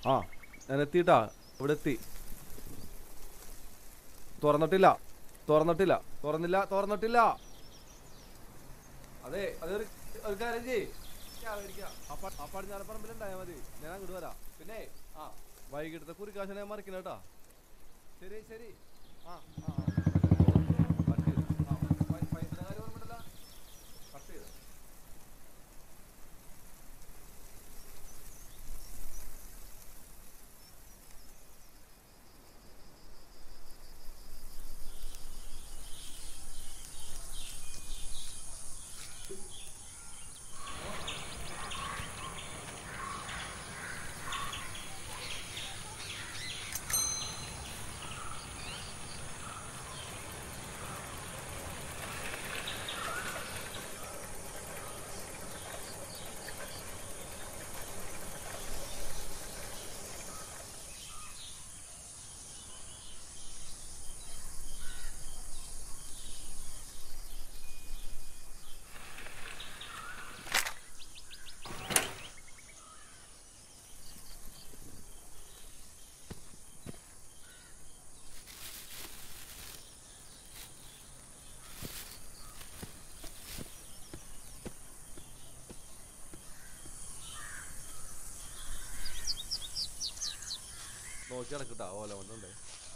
ആ ഞാൻ എത്തിയിട്ടാ ഇവിടെ എത്തി തുറന്നിട്ടില്ല തുറന്നിട്ടില്ല തുറന്നില്ല തുറന്നിട്ടില്ല അതെ അതൊരു ഒരു കാര്യം ചെയ്യ് പടിഞ്ഞാറപ്പറമ്പിലുണ്ടായാൽ മതി ഞാൻ അങ്ങോട്ട് വരാം പിന്നെ ആ വൈകിട്ടത്തെ കുറിക്കാശ് ഞാൻ മറിക്കണം കേട്ടാ ശരി ശരി ആ ആ ആ. കട്ട് ചെയ്തു. ആ, പൈ- പൈസയുടെ കാര്യം ഓർമ്മയുണ്ടല്ലോ? കട്ട് ചെയ്തു. നോക്കി നടക്കട്ടാ ഓല കൊണ്ടുണ്ടേ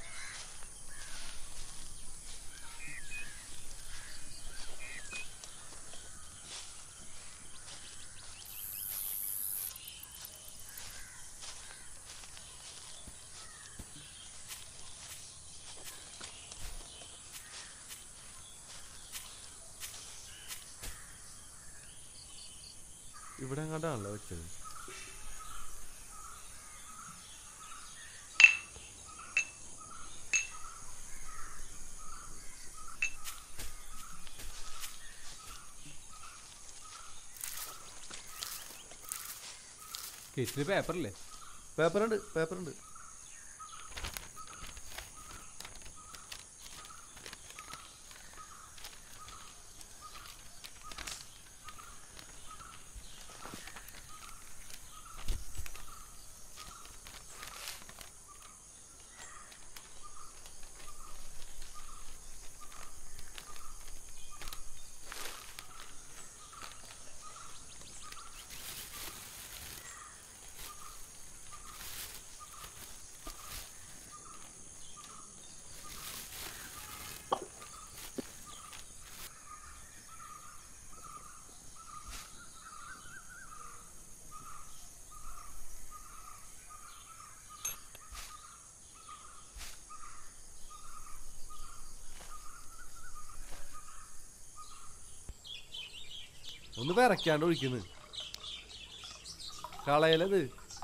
ഇവിടെ എങ്ങാണ്ടാണല്ലോ വെച്ചത് കിറ്റിൽ പേപ്പറില്ലേ പേപ്പറുണ്ട് പേപ്പറുണ്ട് ഒന്ന് വിറയ്ക്കാണ്ട് ഒഴിക്കുന്നു കളയലത്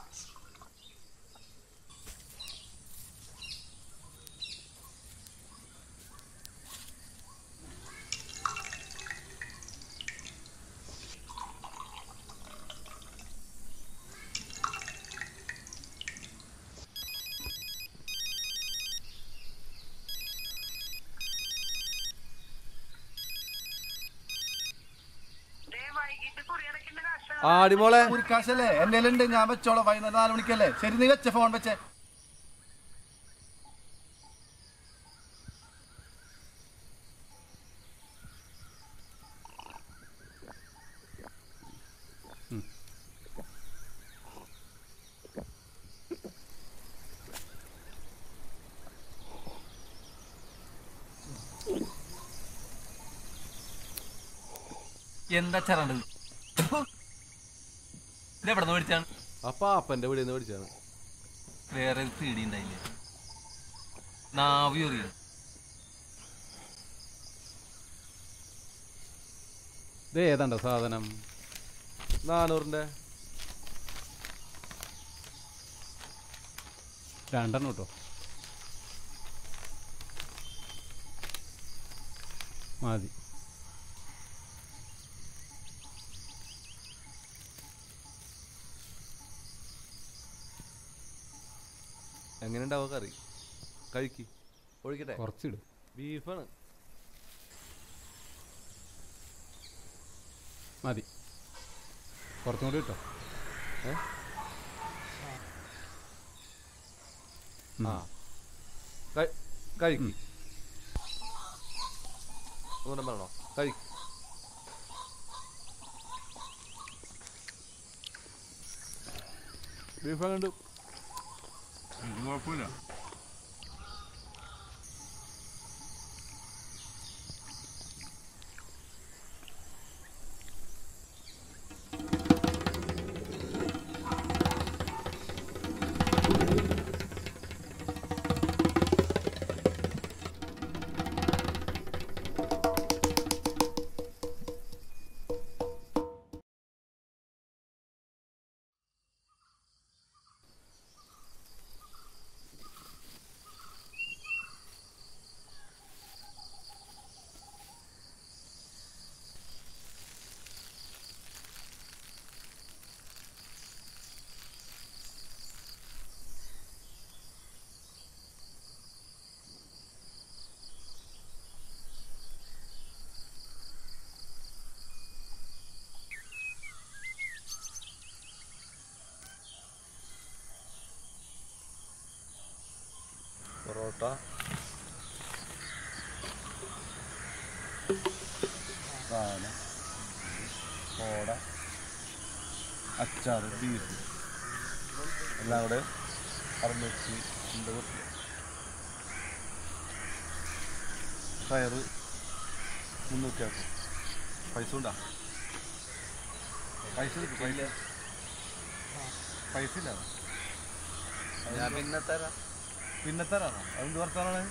ആടിമോളെ കുരിക്കാശല്ലേ എന്റെ ഉണ്ട് ഞാൻ വെച്ചോളാം വൈകുന്നേരം നാല് മണിക്കല്ലേ ശരി നീ വെച്ച ഫോൺ വെച്ചേ എന്താ ചറണ്ടത് ഇത് എവിടെ നിന്ന് മേടിച്ചാണ് അപ്പൊ അപ്പന്റെ വീടിൽ നിന്ന് മേടിച്ചാണ് വേറെ ഒരു പീടി ഉണ്ടായില്ലേ നാവി എറിയും ഇത് ഏതാണ്ടോ സാധനം നാനൂറിന്റെ രണ്ടെണ്ണം കേട്ടോ മതി എങ്ങനെ ഉണ്ടാവും കറി കഴിക്ക് ഒഴിക്കട്ടെ കുറച്ചിടും ബീഫാണ് മതി കുറച്ചും കൂടി കിട്ടോ ഏ? ആ കഴിക്ക് ഒന്നും പറഞ്ഞോ കഴിക്ക് ബീഫ് കണ്ടു കുഴപ്പമില്ല പൊറോട്ട സാധനം കോട അച്ചാർ ബീഫ് എല്ലാം കൂടെ അറുന്നൂറ്റി അമ്പത് റുപ്യ പയറ് മുന്നൂറ്റി അമ്പത് പൈസ ഉണ്ടാ പൈസ കിട്ടും പൈസ പൈസ ഇല്ല ഞാൻ പിന്നെ തരാം പിന്നെ തരാണോ അതെന്ത് വർത്താനാണ്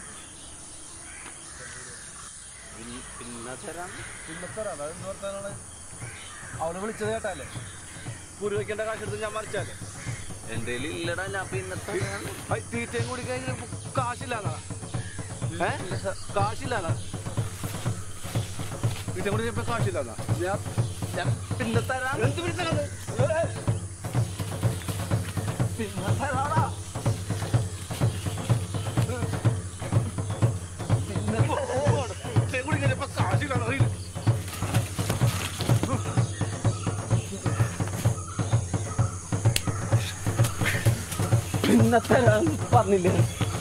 പിന്നെ തരാം പിന്നെ തരാം അതെന്ത് വർത്താനാണ് അവനെ വിളിച്ചത് കേട്ടാലേ കുരു വയ്ക്കേണ്ട കാശ് എടുത്ത് ഞാൻ മറിച്ചാലേ എൻ്റെ ഇല്ലടാ ഞാൻ പിന്നെ തരാം ഹൈ, തീറ്റയും കൂടി കഴിഞ്ഞ് കാശില്ലാന്നാ ഏ കാശില്ലാന്നാ തീറ്റയും കൂടി ഇപ്പൊ കാശില്ലാന്നാ ഞാൻ ഞാൻ പിന്നെ തരാം എന്ത് പിടിച്ചാണ് പിന്നെ തരാടാ തീറ്റയും കൂടി കഴിഞ്ഞപ്പോ കാശില്ലാന്ന് അറിയില്ല പിന്നെ തരാം പറഞ്ഞില്ലേ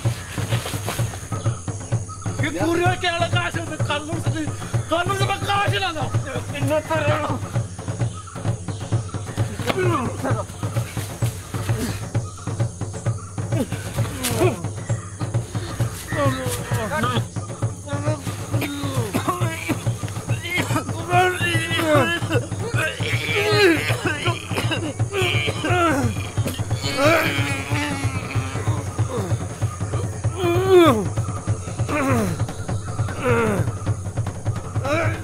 ഈ കുരു വയ്ക്കാനുള്ള കാശ് എടുത്ത് കണ്ണുടിച്ചിട്ട് കണ്ണുടിച്ചപ്പോ കാശില്ലാന്നോ പിന്നെ തരാം ആ